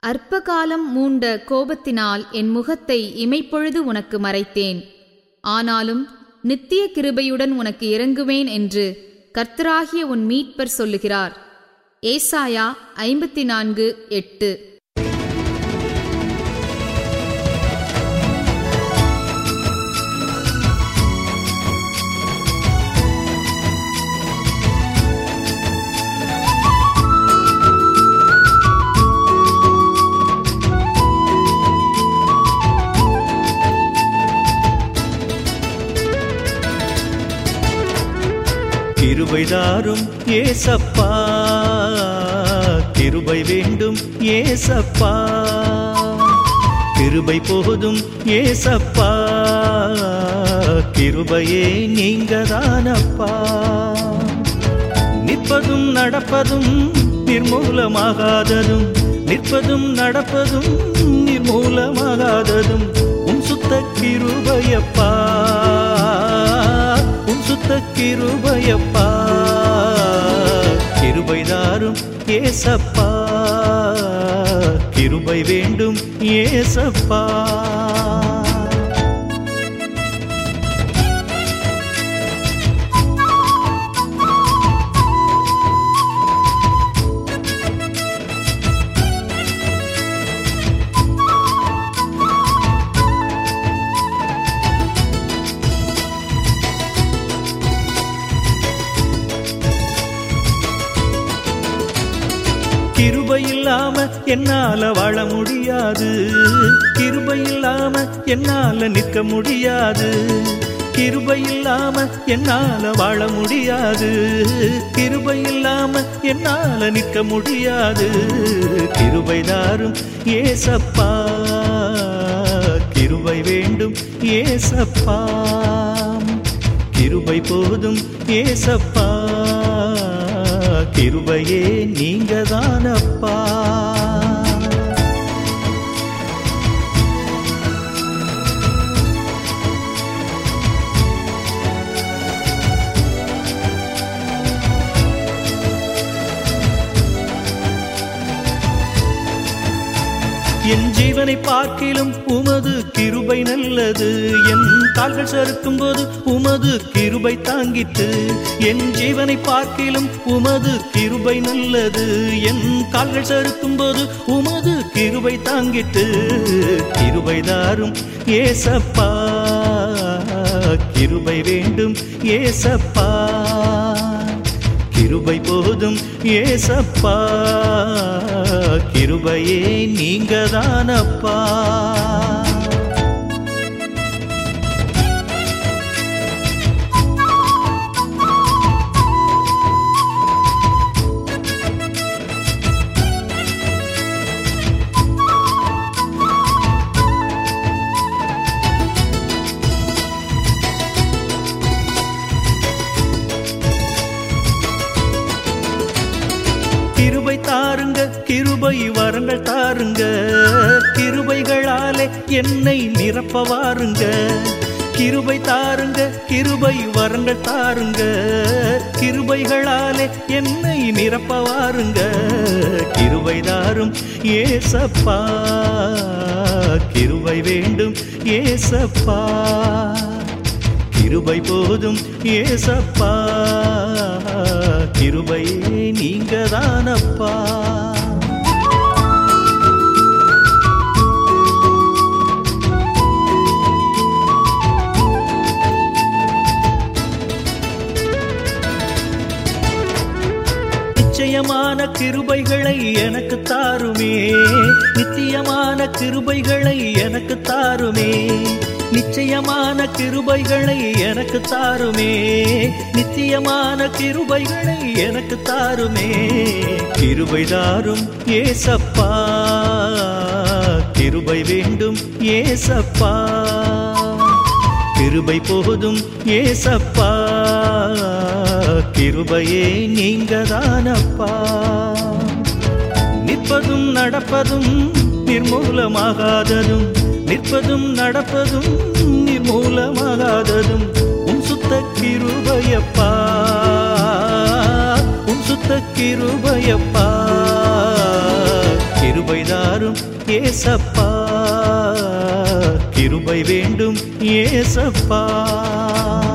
அற்ப காலம் மூண்ட கோபத்தினால் என் முகத்தை இமைப்பொழுது உனக்கு மறைத்தேன் ஆனாலும் நித்திய கிருபையுடன் உனக்கு இறங்குவேன் என்று கர்த்தராகிய உன் மீட்பர் சொல்லுகிறார் ஏசாயா ஐம்பத்தி நான்கு எட்டு கிருபைதாரும் ஏசப்பா கிருபை வேண்டும் ஏசப்பா கிருபை போதும் ஏசப்பா கிருபையே நீங்கதானப்பா நிற்பதும் நடப்பதும் நிர்மூலமாகாததும் நிற்பதும் நடப்பதும் நிர்மூலமாகாததும் உன் சுத்த கிருபையப்பா உன் சுத்த கிருபையப்பா கிருபைதாரும் ஏசப்பா கிருபை வேண்டும் ஏசப்பா கிருபை இல்லாம என்னால வாழ முடியாது கிருபை இல்லாம என்னால நிற்க முடியாது கிருபை இல்லாம என்னால வாழ முடியாது கிருபை இல்லாம என்னால நிற்க முடியாது கிருபை தாரும் ஏசப்பா கிருபை வேண்டும் ஏசப்பா கிருபை போதும் ஏசப்பா கிருபையே நீங்க தானப்பா என் ஜீவனை பார்க்கிலும் உமது கிருபை நல்லது என் கால்கள் சறுக்கும் போது உமது கிருபை தாங்கிட்டு என் ஜீவனை பார்க்கிலும் உமது கிருபை நல்லது என் கால்கள் சறுக்கும் போது உமது கிருபை தாங்கிட்டு கிருபை தாரும் ஏசப்பா கிருபை வேண்டும் ஏசப்பா கிருபை போதும் ஏசப்பா கிருபையே நீங்க தானப்பா கிருபை தாருங்க கிருபை வரங்கள் தாருங்க கிருபைகளாலே என்னை நிரப்ப வாருங்க கிருபை தாருங்க கிருபை வரங்கள் தாருங்க கிருபைகளாலே என்னை நிரப்ப வாருங்க கிருபை தாரும் ஏசப்பா கிருபை வேண்டும் ஏசப்பா கிருபை போதும் ஏசப்பா கிருபையே நீங்க தானப்பா நிச்சயமான கிருபைகளை எனக்கு தாருமே நித்தியமான கிருபைகளை எனக்கு தாருமே நிச்சயமான கிருபைகளை எனக்கு தாருமே நித்தியமான கிருபைகளை எனக்கு தாருமே கிருபை தாரும் ஏசப்பா கிருபை வேண்டும் ஏசப்பா கிருபை போதும் ஏசப்பா கிருபையே நீங்க தானப்பா நிற்பதும் நடப்பதும் நிர்மூலமாகாததும் நிற்பதும் நடப்பதும் நிர்மூலமாகாததும் உன் சுத்த கிருபையப்பா உன் சுத்த கிருபையப்பா கிருபை தாரும் ஏசப்பா கிருபை வேண்டும் ஏசப்பா